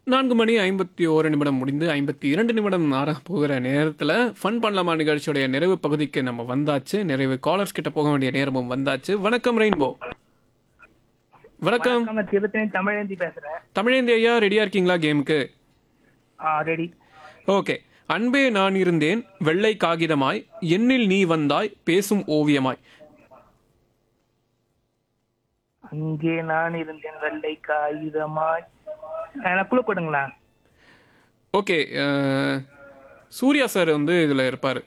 நான்கு மணி ஐம்பத்தி ஓரு நிமிடம் முடிந்து ஐம்பத்தி இரண்டு நிமிடம் ஆற போகிற நேரத்தில் ஃபன் பண்ணலாமா நிகழ்ச்சியுடைய நிறைவு பகுதிக்கு நம்ம வந்தாச்சு நிறைவு காலர்ஸ் கிட்ட போக வேண்டிய நேரமும் வந்தாச்சு வணக்கம் ரெயின்போ வணக்கம் நம்ம திருத்தணி தமிழேந்தி பேசுறேன் தமிழேந்தி ஐயா ரெடியா இருக்கீங்களா கேமுக்கு ரெடி ஓகே அன்பே நான் இருந்தேன் வெள்ளை காகிதமாய் எண்ணில் நீ வந்தாய் பேசும் ஓவியமாய் அங்கே நான் இருந்தேன் வெள்ளை காகிதமாய் எனக்கு குழு கொடுங்களா ஓகே அஹ், சூர்யா சார் வந்து இதில் இருப்பார்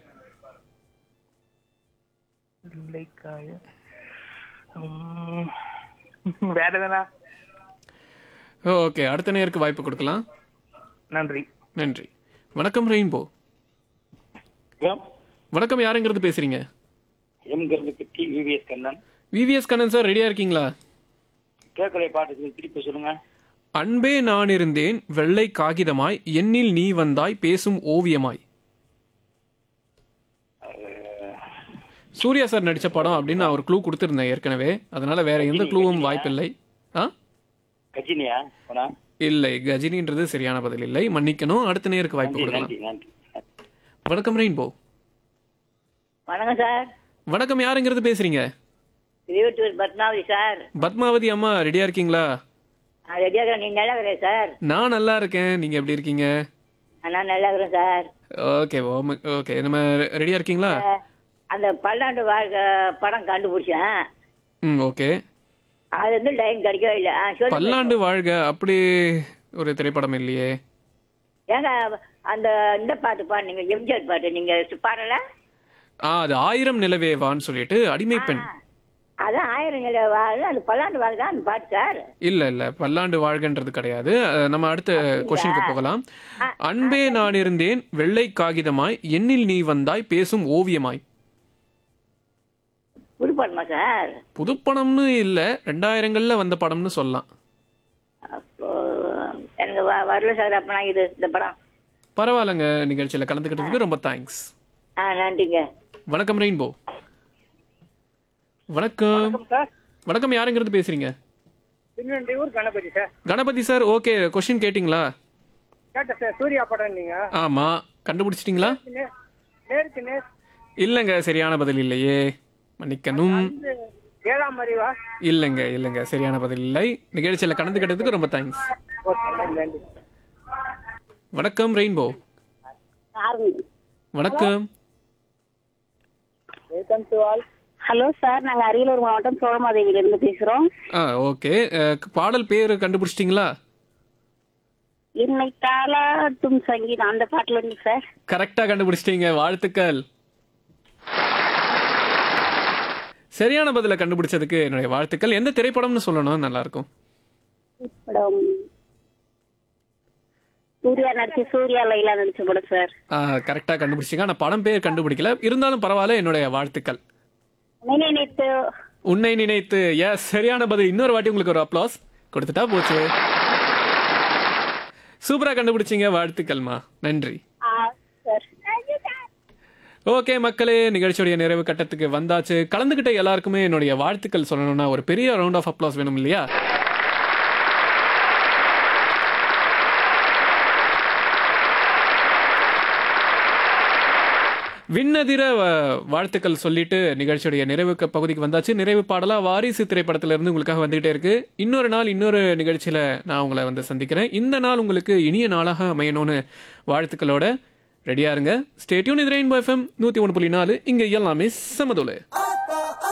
வெள்ளை காய உம், வேற எதனா ஓகே அடுத்த நேருக்கு வாய்ப்பு கொடுக்கலாம் நன்றி நன்றி வணக்கம் ரெயின்போ ஹலோ வணக்கம் யாருங்கிறது பேசுறீங்க எம்கிறது T VVS Kannan VVS Kannan sir ரெடியா இருக்கீங்களா கேட்கலை பாட்டுக்கு திருப்பி சொல்லுங்க அன்பே நான் இருந்தேன் வெள்ளை காகிதமாய் எண்ணில் நீ வந்தாய் பேசும் ஓவியமாய் சூர்யா சார் நடிச்ச படம் அப்படின்னு நான் ஒரு க்ளூ கொடுத்துருந்தேன் ஏற்கனவே அதனால வேற எந்த க்ளூவும் வாய்ப்பில்லை ஆ கஜினியா போனா இல்லை கஜினின்றது சரியான பதில் இல்லை மன்னிக்கணும் அடுத்த நேருக்கு வாய்ப்பு நன்றி கொடுக்கலாம் நன்றி நன்றி வணக்கம் ரெயின்போ வணக்கம் சார் வணக்கம் யாருங்கிறது பேசுறீங்க திருவட்டூர் பத்மாவதி சார் பத்மாவதி அம்மா ரெடியா இருக்கீங்களா நான் ரெடியாக இருக்கிறேன் நீங்கள் நல்லா இருக்கிறேன் சார் நான் நல்லா இருக்கேன் நீங்க எப்படி இருக்கீங்க நான் நல்லா இருக்கிறேன் சார் ஓகே ஓகே நம்ம ரெடியா இருக்கீங்களா அஹ், அந்த பல்லாண்டு வாழ்க்கை படம் கண்டுபிடிச்சேன் ம் ஓகே அது வந்து லைன் கிடைக்கவே இல்லை ஆ சொல்லு பல்லாண்டு வாழ்க அப்படி ஒரு திரைப்படம் இல்லையே ஏங்க அந்த இந்த பாட்டு பாடுனீங்க எம்ஜிஆர் பாட்டு நீங்கள் பாடல ஆ அது ஆயிரம் நிலவேவான்னு சொல்லிட்டு அடிமை பெண் அதான் ஆயிரம் நிலை வாழ் அந்த பல்லாண்டு வாழ்க்கை அந்த பாட்டு சார் இல்ல இல்ல பல்லாண்டு வாழ்கன்றது கிடையாது அஹ், நம்ம அடுத்த கொஸ்டினுக்கு போகலாம் அன்பே நான் இருந்தேன் வெள்ளை காகிதமாய் எண்ணில் நீ வந்தாய் பேசும் ஓவியமாய் புது படமா சார் புதுப்படம்னு இல்ல ரெண்டாயிரங்கள்ல வந்த படம்னு சொல்லலாம் அப்போ எனக்கு வ- வரல சார் அப்போ நான் இது இந்த படம் பரவாயில்லைங்க நிகழ்ச்சியில கலந்துக்கிட்டதுக்கு ரொம்ப தேங்க்ஸ் ஆ நன்றிங்க வணக்கம் ரெயின்போ வணக்கம் சார் வணக்கம் யாருங்கிறது பேசுறீங்க திருநெல்வேலூர் Ganapathi sir Ganapathi sir okay question கேட்டிங்களா கேட்டேன் சார் சூர்யா படம் நீங்க ஆமா கண்டுபிடிச்சிட்டிங்களா நே- நேருக்கு நேர் இல்லைங்க சரியான பதில் இல்லையே மன்னிக்கணும் இது ஏழாம் அறிவா இல்லைங்க இல்லைங்க சரியான பதில் இல்லை நிகழ்ச்சியில் கலந்துக்கிட்டதுக்கு ரொம்ப தேங்க்ஸ் ஓகே நன்றி நன்றி வணக்கம் ரெயின்போ வணக்கம் welcome to all hello sir நாங்க அரியலூர் மாவட்டம் சோழமாதேவியில இருந்து பேசுறோம் ஆ ஓகே பாடல் பேர் கண்டுபிடிச்சிட்டிங்களா என்னை தாளாட்டும் சங்கீதம் அந்த பாட்டுல இருந்து சார் கரெக்டாக கண்டுபிடிச்சிட்டீங்க வாழ்த்துக்கள் சரியான பதிலை கண்டுபிடிச்சதுக்கு என்னுடைய வாழ்த்துக்கள் எந்த திரைப்படம்னு சொல்லணும் நல்லா இருக்கும் படம் சூர்யா நடிச்சு சூர்யா லைலா நடிச்ச படம் சார் கரெக்டாக கண்டுபிடிச்சிங்க ஆனால் படம் பேர் கண்டுபிடிக்கல இருந்தாலும் பரவாயில்ல என்னுடைய வாழ்த்துக்கள் நினைத்து உன்னை நினைத்து எஸ் சரியான பதில் இன்னொரு வாட்டி உங்களுக்கு ஒரு அப்ளாஸ் கொடுத்துட்டா போச்சு சூப்பரா கண்டுபிடிச்சீங்க வாழ்த்துக்கள்மா நன்றி சார் ஓகே மக்களே நிகழ்ச்சியுடைய நிறைவு கட்டத்துக்கு வந்தாச்சு கலந்துகிட்ட எல்லாருக்குமே என்னுடைய வாழ்த்துக்கள் சொல்லணும்னா ஒரு பெரிய ரவுண்ட் ஆஃப் அப்ளாஸ் வேணும் இல்லையா விண்ணதிர வ- வாழ்த்துக்கள் சொல்லிட்டு நிகழ்ச்சியுடைய நிறைவு க- பகுதிக்கு வந்தாச்சு நிறைவு பாடலா வாரிசு திரைப்படத்துல இருந்து உங்களுக்காக வந்துகிட்டே இருக்கு இன்னொரு நாள் இன்னொரு நிகழ்ச்சியில நான் உங்களை வந்து சந்திக்கிறேன் இந்த நாள் உங்களுக்கு இனிய நாளாக அமையணும்னு வாழ்த்துக்களோட ரெடியா இருங்க ஸ்டேட்யூன் இது ரெயின்போ எஃப்எம் நூத்தி ஒன்று புள்ளி நாலு இங்க எல்லாமே சமதுல